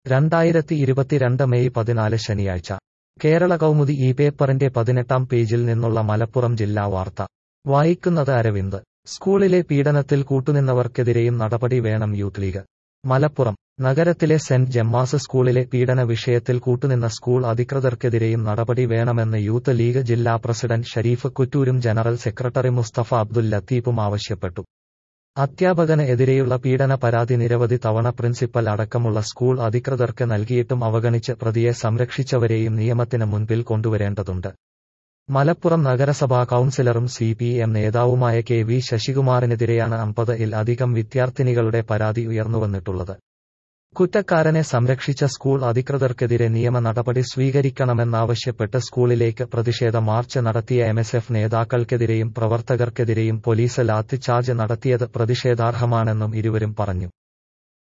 രണ്ടായിരത്തി ഇരുപത്തിരണ്ട് മെയ് പതിനാല് ശനിയാഴ്ച കേരള കൗമുദി ഈ പേപ്പറിന്റെ പതിനെട്ടാം പേജിൽ നിന്നുള്ള മലപ്പുറം ജില്ലാ വാർത്ത വായിക്കുന്നത് അരവിന്ദ് സ്കൂളിലെ പീഡനത്തിൽ കൂട്ടുനിന്നവർക്കെതിരെയും നടപടി വേണം യൂത്ത് ലീഗ് മലപ്പുറം നഗരത്തിലെ സെന്റ് ജമ്മാസ് സ്കൂളിലെ പീഡന വിഷയത്തിൽ കൂട്ടുനിന്ന സ്കൂൾ അധികൃതർക്കെതിരെയും നടപടി വേണമെന്ന് യൂത്ത് ലീഗ് ജില്ലാ പ്രസിഡന്റ് ഷരീഫ് കുറ്റൂരും ജനറൽ സെക്രട്ടറി മുസ്തഫ അബ്ദുൽ ലത്തീഫും ആവശ്യപ്പെട്ടു അധ്യാപകന് എതിരെയുള്ള പീഡന പരാതി നിരവധി തവണ പ്രിൻസിപ്പൽ അടക്കമുള്ള സ്കൂൾ അധികൃതർക്ക് നൽകിയിട്ടും അവഗണിച്ച് പ്രതിയെ സംരക്ഷിച്ചവരെയും നിയമത്തിന് മുൻപിൽ കൊണ്ടുവരേണ്ടതുണ്ട് മലപ്പുറം നഗരസഭാ കൌൺസിലറും സി പി എം നേതാവുമായ കെ വി ശശികുമാറിനെതിരെയാണ് അമ്പത് ഇൽ അധികം വിദ്യാർത്ഥിനികളുടെ പരാതി ഉയർന്നുവന്നിട്ടുള്ളത് കുറ്റക്കാരനെ സംരക്ഷിച്ച സ്കൂൾ അധികൃതർക്കെതിരെ നിയമ നടപടി സ്വീകരിക്കണമെന്നാവശ്യപ്പെട്ട് സ്കൂളിലേക്ക് പ്രതിഷേധ മാർച്ച് നടത്തിയ എംഎസ്എഫ് നേതാക്കൾക്കെതിരെയും പ്രവർത്തകർക്കെതിരെയും പോലീസ് ലാത്തിച്ചാർജ് നടത്തിയത് പ്രതിഷേധാർഹമാണെന്നും ഇരുവരും പറഞ്ഞു